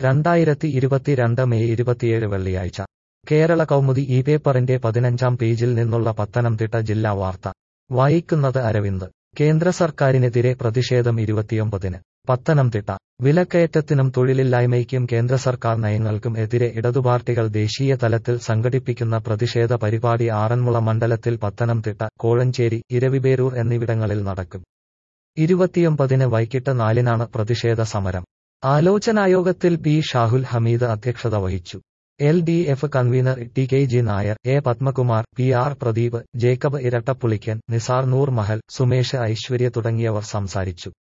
രണ്ടായിരത്തി ഇരുപത്തിരണ്ട് മെയ് ഇരുപത്തിയേഴ് വെള്ളിയാഴ്ച കേരള കൗമുദി ഈ പേപ്പറിന്റെ പതിനഞ്ചാം പേജിൽ നിന്നുള്ള പത്തനംതിട്ട ജില്ലാ വാർത്ത വായിക്കുന്നത് അരവിന്ദ് കേന്ദ്ര സർക്കാരിനെതിരെ പ്രതിഷേധം ഇരുപത്തിയൊമ്പതിന് പത്തനംതിട്ട വിലക്കയറ്റത്തിനും തൊഴിലില്ലായ്മയ്ക്കും കേന്ദ്ര സർക്കാർ നയങ്ങൾക്കും എതിരെ ഇടതുപാർട്ടികൾ ദേശീയ തലത്തിൽ സംഘടിപ്പിക്കുന്ന പ്രതിഷേധ പരിപാടി ആറന്മുള മണ്ഡലത്തിൽ പത്തനംതിട്ട കോഴഞ്ചേരി ഇരവിപേരൂർ എന്നിവിടങ്ങളിൽ നടക്കും ഇരുപത്തിയൊമ്പതിന് വൈകിട്ട് നാലിനാണ് പ്രതിഷേധ സമരം ആലോചനായോഗത്തിൽ പി ഷാഹുൽ ഹമീദ് അധ്യക്ഷത വഹിച്ചു L D F convener T K G Nair A Padmakumar P R Pradeep Jacob Irattapulickan Nisar Noor Mahal Sumesh Aishwarya തുടങ്ങിയവർ സംസാരിച്ചു